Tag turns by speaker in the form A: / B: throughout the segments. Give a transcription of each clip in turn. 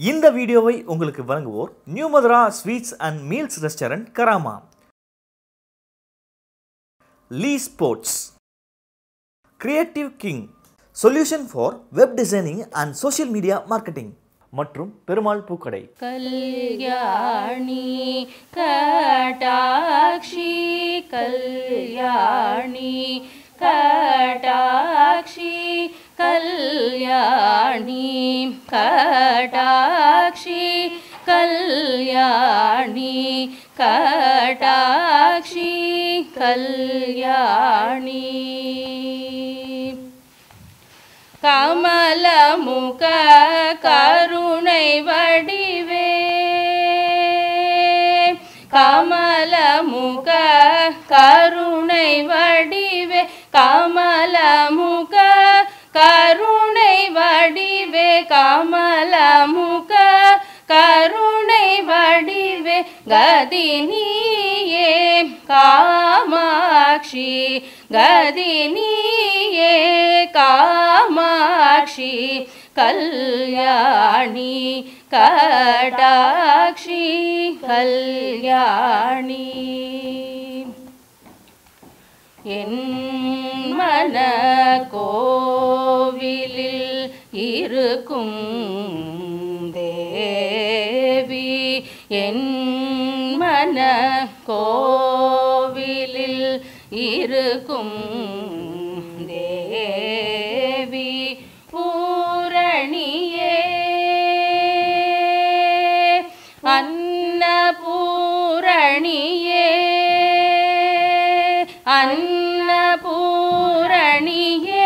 A: இந்த வீடியோவை உங்களுக்கு வழங்குவோர் new Mathura sweets and meals restaurant Karama Lee sports creative king solution for web designing and social media marketing மற்றும் பெருமாள் பூக்கடை
B: கல்யாணி கடாட்சி கல்யாணி கடாட்சி கல்யாணி கடாட்சி கல்யாணி கடாட்சி கல்யாணி கமலமுக கருணை வடிவே கமலமுக கருணை வடிவே கமலமுக கருணை வடிவே கமலமுக கருணை வடிவே கதினியே காமாட்சி கதினியே காமாட்சி கல்யாணி கடாட்சி கல்யாணி என் மன கோவிலில் இருக்கும் தேவி என் மன கோவிலில் இருக்கும் தேவி பூரணியே அன்னபூரணியே அன்னபூரணியே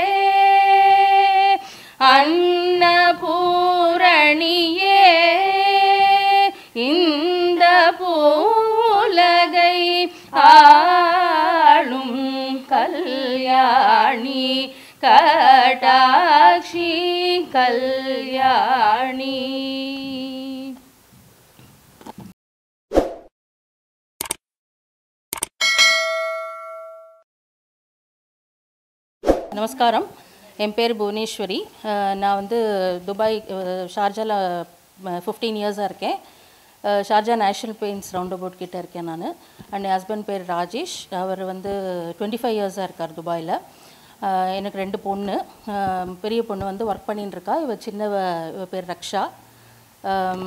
B: அன்னபூரணியே இந்த பூலகை ஆளும் கல்யாணி கடாட்சி கல்யாணி நமஸ்காரம் என் பேர் புவனேஸ்வரி அஹ் நான் வந்து துபாய் அஹ் ஷார்ஜாவில் ஃபிஃப்டீன் இயர்ஸாக இருக்கேன் ah Sharjah national paints round about கிட்ட இருக்கேன் நான் அண்ட் என் ஹஸ்பண்ட் பேர் ராஜேஷ் அவர் வந்து டுவெண்ட்டி ஃபைவ் இயர்ஸாக இருக்கார் துபாயில் அஹ் எனக்கு ரெண்டு பொண்ணு அஹ் பெரிய பொண்ணு வந்து ஒர்க் பண்ணின்னு இருக்கா இவ சின்னவ இவ பேர் ரக்ஷா அம்,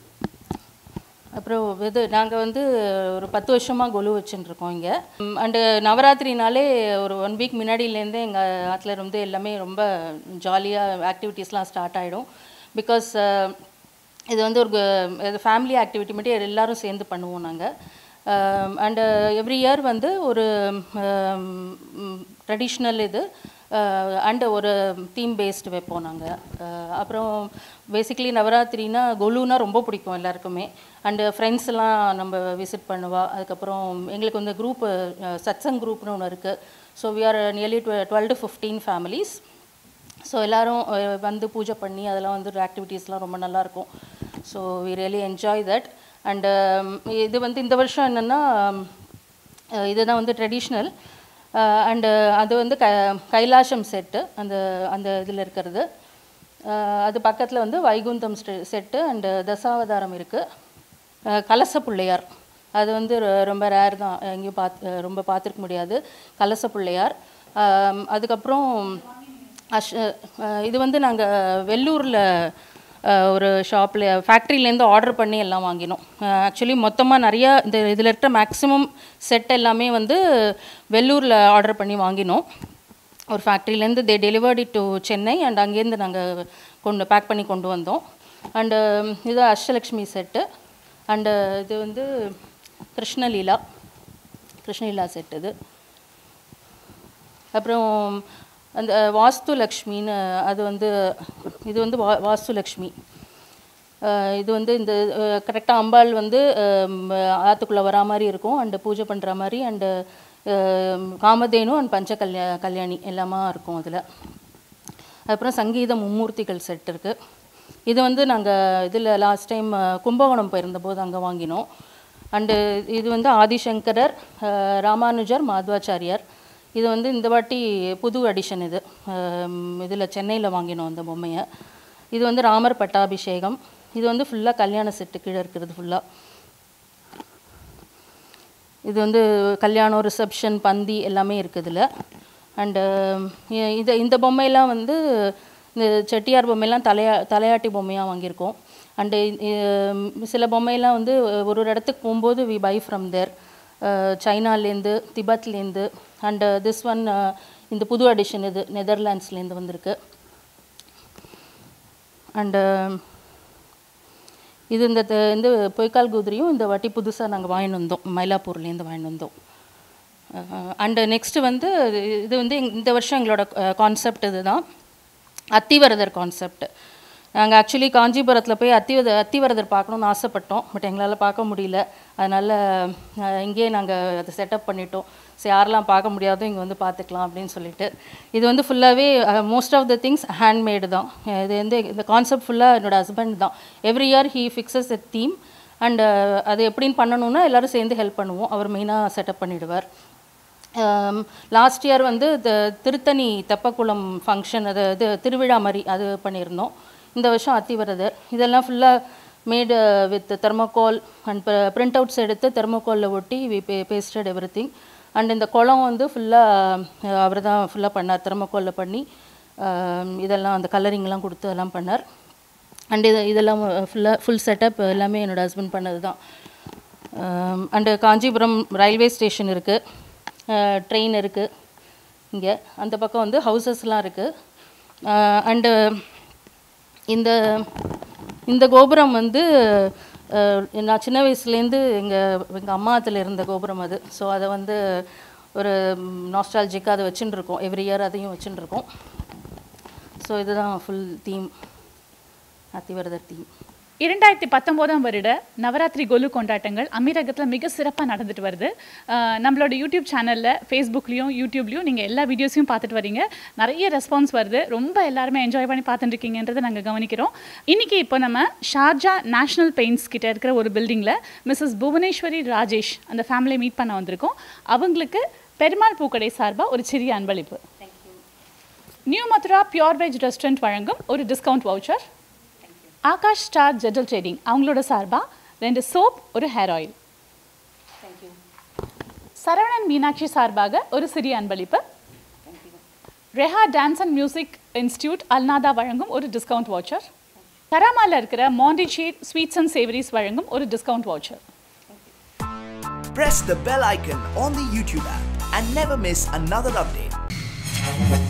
B: அப்புறம் இது நாங்கள் வந்து ஒரு பத்து வருஷமாக கொலு வச்சுட்டு இருக்கோம் இங்கே அண்டு நவராத்திரினாலே ஒரு ஒன் வீக் முன்னாடியிலேருந்தே எங்கள் ஆற்றுல வந்து எல்லாமே ரொம்ப ஜாலியாக ஆக்டிவிட்டீஸ்லாம் ஸ்டார்ட் ஆகிடும் பிகாஸ் இது வந்து ஒரு ஃபேமிலி ஆக்டிவிட்டி மட்டும் எல்லாரும் சேர்ந்து பண்ணுவோம் நாங்கள் அண்டு எவ்ரி இயர் வந்து ஒரு ட்ரெடிஷ்னல் இது அண்டு ஒரு தீம் பேஸ்டு வைப்போம் நாங்கள் அப்புறம் பேசிக்கலி நவராத்திரினா கொலுனா ரொம்ப பிடிக்கும் எல்லாருக்குமே அண்டு ஃப்ரெண்ட்ஸ் எல்லாம் நம்ம விசிட் பண்ணுவா அதுக்கப்புறம் எங்களுக்கு வந்து குரூப் சத்சங் குரூப்னு ஒன்று இருக்குது so we are nearly twelve to fifteen families so எல்லாரும் அஹ், வந்து பூஜை பண்ணி அதெல்லாம் வந்து ஆக்டிவிட்டீஸ்லாம் ரொம்ப நல்லாயிருக்கும் so we really enjoy that and இது வந்து இந்த வருஷம் என்னென்னா இதுதான் வந்து ட்ரெடிஷ்னல் அண்டு அது வந்து க கைலாசம் செட்டு அந்த அந்த இதில் இருக்கிறது அஹ், அது பக்கத்தில் வந்து வைகுந்தம் செட்டு அண்டு தசாவதாரம் இருக்குது கலச பிள்ளையார் அது வந்து ரொ- ரொம்ப ரேர் தான் எங்கேயும் பார்த்து ரொம்ப பார்த்துருக்க முடியாது கலச பிள்ளையார் அஹ், அதுக்கப்புறம் அஷ் அஹ், இது வந்து நாங்கள் வெள்ளூரில் ஒரு ஷாப்பில் ஃபேக்ட்ரிலேருந்து ஆர்டர் பண்ணி எல்லாம் வாங்கினோம் ஆக்சுவலி மொத்தமாக நிறையா இந்த இதில் இருக்கிற மேக்ஸிமம் செட் எல்லாமே வந்து வெள்ளூரில் ஆர்டர் பண்ணி வாங்கினோம் ஒரு ஃபேக்ட்ரிலேருந்து they delivered to Chennai and அங்கேருந்து நாங்கள் கொண்டு பேக் பண்ணி கொண்டு வந்தோம் அண்டு இது அஷ்டலக்ஷ்மி செட்டு அண்டு இது வந்து கிருஷ்ணலீலா கிருஷ்ணலீலா செட் இது அப்புறம் அந்த வாஸ்து லக்ஷ்மின்னு அது வந்து இது வந்து வா வாஸ்து லக்ஷ்மி அஹ் இது வந்து இந்த கரெக்டாக அம்பாள் வந்து ஆற்றுக்குள்ளே வரா மாதிரி இருக்கும் அண்டு பூஜை பண்ணுற மாதிரி அண்டு காமதேனு அண்ட் பஞ்ச கல்யா கல்யாணி எல்லாமா இருக்கும் அதில் அப்புறம் சங்கீத மும்மூர்த்திகள் செட் இருக்குது இது வந்து நாங்கள் இதில் லாஸ்ட் டைம் கும்பகோணம் போயிருந்தபோது அங்கே வாங்கினோம் அண்டு இது வந்து ஆதிசங்கரர் அஹ், ராமானுஜர் மாத்வாச்சாரியார் இது வந்து இந்த வாட்டி புது அடிஷன் இது இதில் சென்னையில் வாங்கினோம் அந்த பொம்மையை இது வந்து ராமர் பட்டாபிஷேகம் இது வந்து ஃபுல்லாக கல்யாண செட்டு கீழே இருக்கிறது ஃபுல்லாக இது வந்து கல்யாணம் ரிசப்ஷன் பந்தி எல்லாமே இருக்குதுல அண்டு இது இந்த பொம்மையெல்லாம் வந்து இந்த செட்டியார் பொம்மையெல்லாம் தலையா தலையாட்டி பொம்மையாக வாங்கியிருக்கோம் அண்டு சில பொம்மையெல்லாம் வந்து ஒரு ஒரு இடத்துக்கு போகும்போது வி பை ஃப்ரம் தேர் சைனாலேருந்து திபத்லேருந்து அண்டு திஸ் ஒன் இந்த புது அடிஷன் இது நெதர்லாண்ட்ஸ்லேருந்து வந்திருக்கு அண்டு இது இந்த த- இந்த பொய்க்கால் குதிரையும் இந்த வாட்டி புதுசாக நாங்கள் வாங்கிட்டு வந்தோம் மயிலாப்பூர்லேருந்து வாங்கிட்டு வந்தோம் அண்டு நெக்ஸ்ட்டு வந்து இது வந்து எங்க- இந்த வருஷம் எங்களோட கான்செப்ட் இதுதான் அத்திவரதர் கான்செப்ட் நாங்கள் ஆக்சுவலி காஞ்சிபுரத்தில் போய் அத்திவத அத்திவரதர் பார்க்கணுன்னு ஆசைப்பட்டோம் பட் எங்களால் பார்க்க முடியல அதனால் இங்கேயே நாங்கள் அதை செட்டப் பண்ணிட்டோம் சரி யாரெல்லாம் பார்க்க முடியாதோ இங்கே வந்து பார்த்துக்கலாம் அப்படின்னு சொல்லிட்டு இது வந்து ஃபுல்லாகவே most of the things handmade தான் இது வந்து இந்த கான்செப்ட் ஃபுல்லாக என்னோட ஹஸ்பண்ட் தான் every year he fixes a theme and அது எப்படின்னு பண்ணணும்னா எல்லாரும் சேர்ந்து ஹெல்ப் பண்ணுவோம் அவர் மெயினாக செட்டப் பண்ணிடுவார் லாஸ்ட் இயர் வந்து த- திருத்தணி தெப்பக்குளம் ஃபங்க்ஷன் அது இது திருவிழா மாதிரி அது பண்ணியிருந்தோம் இந்த வருஷம் அத்திவரதர் இதெல்லாம் ஃபுல்லாக made with thermocol and printouts எடுத்து தெர்மோகாலில் ஒட்டி we pa pasted everything and இந்த குளம் வந்து ஃபுல்லாக அவர் தான் ஃபுல்லாக பண்ணார் தெர்மோகாலில் பண்ணி அஹ், இதெல்லாம் அந்த கலரிங்லாம் கொடுத்து எல்லாம் பண்ணார் அண்ட் இது இதெல்லாம் ஃபுல்லாக ஃபுல் செட்டப் எல்லாமே என்னோட ஹஸ்பண்ட் பண்ணது தான் அண்டு காஞ்சிபுரம் ரயில்வே ஸ்டேஷன் இருக்குது ட்ரெயின் இருக்குது இங்கே அந்த பக்கம் வந்து ஹவுசஸ்லாம் இருக்குது அண்டு இந்த இந்த கோபுரம் வந்து அஹ், நான் சின்ன வயசுலேருந்து எங்கள் எங்கள் அம்மாத்தில் இருந்த கோபுரம் அது ஸோ அதை வந்து ஒரு நாஸ்டாலஜிக்காக அதை வச்சுட்டு இருக்கோம் எவ்ரி இயர் அதையும் வச்சுட்டு இருக்கோம் ஸோ இதுதான் ஃபுல் தீம் அத்திவரதர் தீம்
C: இரண்டாயிரத்தி பத்தொம்போதாம் வருட நவராத்திரி கொலு கொண்டாட்டங்கள் அமீரகத்தில் மிக சிறப்பாக நடந்துட்டு வருது அஹ் நம்மளோட யூடியூப் சேனலில் ஃபேஸ்புக்லேயும் யூடியூப்லேயும் நீங்கள் எல்லா வீடியோஸையும் பார்த்துட்டு வரீங்க நிறைய ரெஸ்பான்ஸ் வருது ரொம்ப எல்லாருமே என்ஜாய் பண்ணி பார்த்துட்டு இருக்கீங்கன்றதை நாங்கள் கவனிக்கிறோம் இன்றைக்கி இப்போ நம்ம ஷார்ஜா நேஷனல் பெயிண்ட்ஸ் கிட்ட இருக்கிற ஒரு பில்டிங்கில் மிஸ்ஸஸ் புவனேஸ்வரி ராஜேஷ் அந்த ஃபேமிலியை மீட் பண்ண வந்திருக்கோம் அவங்களுக்கு பெருமாள் பூக்கடை சார்பாக ஒரு சிறிய அன்பளிப்பு new Mathura pure veg restaurant வழங்கும் ஒரு டிஸ்கவுண்ட் வவுச்சர் ஆகாஷ் ஸ்டார் ஜெட்டல் ட்ரேடிங் அவங்களோட சார்பா ரெண்டு சோப் ஒரு ஹேர் ஆயில் சரவணன் மீனாட்சி சார்பாக ஒரு சிறிய அன்பளிப்பு Reha dance and music institute அல்நாதா வழங்கும் ஒரு டிஸ்கவுண்ட் வவுச்சர் கராமால இருக்கிற மாண்டிச்சேட் ஸ்வீட்ஸ் அண்ட் சேவரிஸ் வழங்கும் ஒரு discount voucher
D: Press the bell icon on the YouTube app and never miss another update.